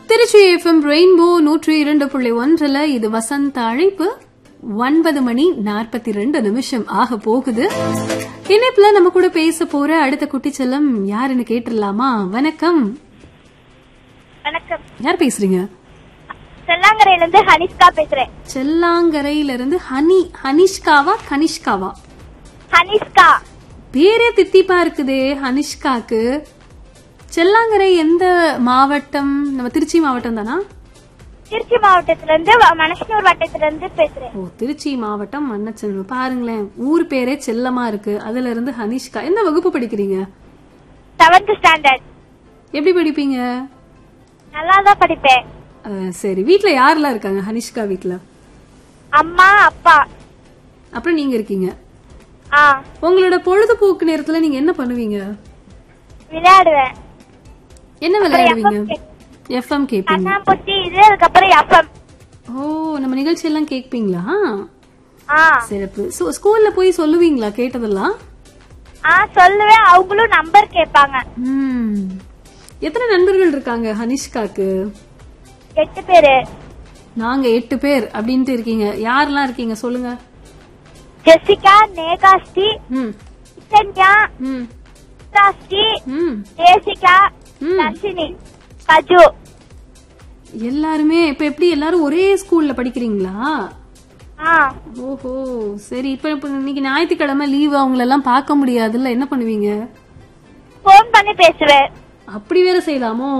Trichy FM rainbow நூற்றி இரண்டு புள்ளி ஒன்றுல இது வசந்த அழைப்பு ஒன்பது மணி நாற்பத்தி ரெண்டு நிமிஷம் ஆக போகுது இணைப்புல நம்ம கூட பேச போற அடுத்த குட்டி செல்லம் யாருன்னு கேட்டுடலாமா வணக்கம் வணக்கம் யார் பேசுறீங்க செல்லாங்கரையில இருந்து ஹனிஷ்கா பேசுறேன் செல்லாங்கரையில இருந்து ஹனி ஹனிஷ்காவா கனிஷ்காவா ஹனிஷ்கா பேரே தித்திப்பா இருக்குதே ஹனிஷ்காக்கு செல்லாங்கரை எந்த மாவட்டம் நம்ம திருச்சி மாவட்டம் தானா திருச்சி மாவட்டத்துல இருந்து வ- மணச்சனூர் வட்டத்துல இருந்து பேசுறேன் ஓ திருச்சி மாவட்டம் மன்னச்செல்வம் பாருங்களேன் ஊர் பேரே செல்லமா இருக்கு அதுல இருந்து ஹனிஷ்கா எந்த வகுப்பு படிக்கிறீங்க செவன்த் ஸ்டாண்டர்ட் எப்படி படிப்பீங்க நல்லா தான் படிப்பேன் அஹ், சரி வீட்ல யாரெல்லாம் இருக்காங்க ஹனிஷ்கா வீட்ல அம்மா அப்பா அப்புறம் நீங்க இருக்கீங்க ஆ உங்களோட பொழுதுபோக்கு நேரத்துல நீங்க என்ன பண்ணுவீங்க விளையாடுவேன் என்ன விளையாடுவீங்க எஃப்எம் கேப்பீங்க கண்ணாம்பூச்சி இது அதுக்கப்புறம் எஃப்எம் ஓ நம்ம நிகழ்ச்சி எல்லாம் கேட்பீங்களா ஆ சிறப்பு சோ ஸ்கூல்ல போய் சொல்லுவீங்களா கேட்டதெல்லாம் ஆ சொல்லுவேன் அவங்களும் நம்பர் கேட்பாங்க ம். எத்தனை நண்பர்கள் இருக்காங்க ஹனிஷ்காக்கு எட்டு பேரு நாங்க எட்டு பேர் அப்படின்ட்டு இருக்கீங்க யாரெல்லாம் இருக்கீங்க சொல்லுங்க ஜெசிகா நேகாஸ்டி ம் கிஷன்யா ம் சித்ராஸ்டி ம் தேசிகா ம். தர்ஷினி கஜு எல்லாருமே இப்ப எப்படி எல்லாரும் ஒரே ஸ்கூல்ல படிக்கிறீங்களா ஆ ஓஹோ சரி இப்ப இப்ப இன்னைக்கு ஞாயிற்றுக்கிழமை லீவு அவங்கள எல்லாம் பார்க்க முடியாதுல்ல என்ன பண்ணுவீங்க போன் பண்ணி பேசுவேன் அப்படி வேற செய்யலாமோ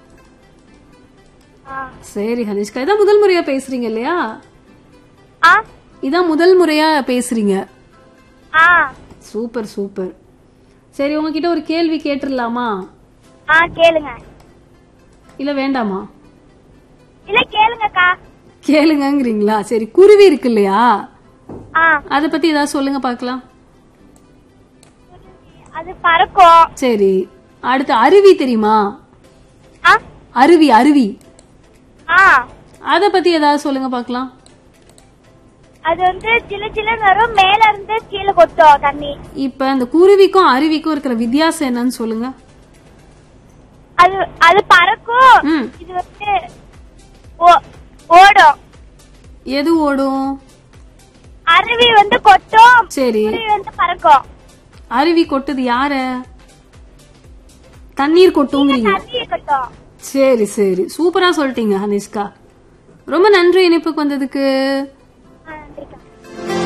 ஆ. சரி ஹனிஷ்கா இதான் முதல் முறையா பேசுறீங்க இல்லையா ஆ இதான் முதல் முறையா பேசுறீங்க ஆ சூப்பர் சூப்பர் சரி உங்ககிட்ட ஒரு கேள்வி கேட்டுடலாமா ஆ கேளுங்க இல்ல வேண்டாமா இல்ல கேளுங்கக்கா கேளுங்கங்கிறீங்களா சரி குருவி இருக்கு இல்லையா ஆ அத பத்தி ஏதாவது சொல்லுங்க பார்க்கலாம் அது பறக்கும் சரி அடுத்து அருவி தெரியுமா ஆ அருவி அருவி ஆ அத பத்தி ஏதாவது சொல்லுங்க பார்க்கலாம் அது வந்து சில சில வரும் மேல இருந்து கீழே கொட்டும் தண்ணி இப்ப இந்த குருவிக்கும் அருவிக்கும் இருக்கிற வித்தியாசம் என்னன்னு சொல்லுங்க அது அது பறக்கும் ம் இது வந்து ஓ- ஓடும் எது ஓடும் அருவி வந்து கொட்டும் சரி குருவி வந்து பறக்கும் அருவி கொட்டுது யார தண்ணீர் கொட்டுங்கிறீங்க தண்ணி கொட்டும் சரி சரி சூப்பரா சொல்லிட்டீங்க ஹனிஷ்கா ரொம்ப நன்றி இணைப்புக்கு வந்ததுக்கு